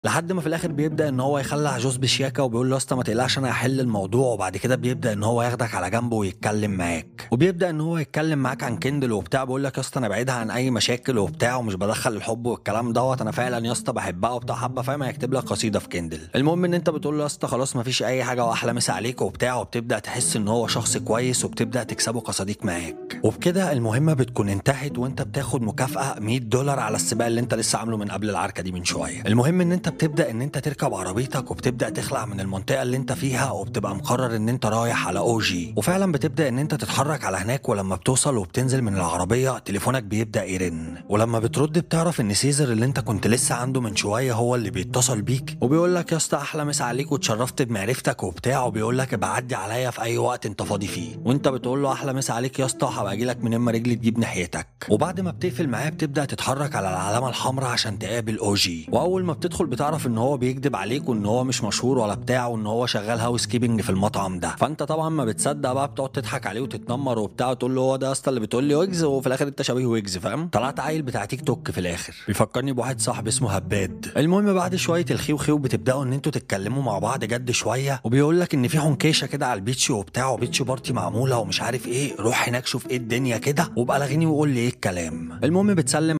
لحد ما في الاخر بيبدا ان هو يخلع جوز بشياكه وبيقول له يا اسطى ما تقلقش انا هحل الموضوع وبعد كده بيبدا ان هو ياخدك على جنبه ويتكلم معاك وبيبدا ان هو يتكلم معاك عن كندل وبتاع بيقول لك يا اسطى انا بعيدها عن اي مشاكل وبتاع ومش بدخل الحب والكلام دوت انا فعلا يا اسطى بحبها وبتاع حبه فاهم هيكتب لك قصيده في كندل المهم ان انت بتقول له يا اسطى خلاص ما فيش اي حاجه واحلى مسا عليك وبتاع وبتبدا تحس ان هو شخص كويس وبتبدا تكسبه كصديق معاك وبكده المهمه بتكون انتهت وانت بتاخد مكافاه 100 دولار على السباق اللي انت لسه عامله من قبل العركه دي من شويه المهم ان انت بتبدا ان انت تركب عربيتك وبتبدا تخلع من المنطقه اللي انت فيها وبتبقى مقرر ان انت رايح على او جي وفعلا بتبدا ان انت تتحرك على هناك ولما بتوصل وبتنزل من العربيه تليفونك بيبدا يرن ولما بترد بتعرف ان سيزر اللي انت كنت لسه عنده من شويه هو اللي بيتصل بيك وبيقول لك يا اسطى احلى مسا عليك واتشرفت بمعرفتك وبتاع وبيقول لك ابقى عدي عليا في اي وقت انت فاضي فيه وانت بتقول له احلى مسا عليك يا اسطى وهبقى اجي لك من اما رجلي تجيب ناحيتك وبعد ما بتقفل معاه بتبدا تتحرك على العلامه الحمراء عشان تقابل او جي واول ما بتدخل بتعرف ان هو بيكذب عليك وان هو مش مشهور ولا بتاع وان هو شغال هاوس كيبنج في المطعم ده فانت طبعا ما بتصدق بقى بتقعد تضحك عليه وتتنمر وبتاع وتقول له هو ده يا اسطى اللي بتقول لي ويجز وفي الاخر انت شبيه ويجز فاهم طلعت عيل بتاع تيك توك في الاخر بيفكرني بواحد صاحبي اسمه هباد المهم بعد شويه الخيو خيو بتبداوا ان انتوا تتكلموا مع بعض جد شويه وبيقول لك ان في حنكيشه كده على البيتش وبتاع وبيتش بارتي معموله ومش عارف ايه روح هناك شوف ايه الدنيا كده وابقى لغيني وقول لي ايه الكلام المهم بتسلم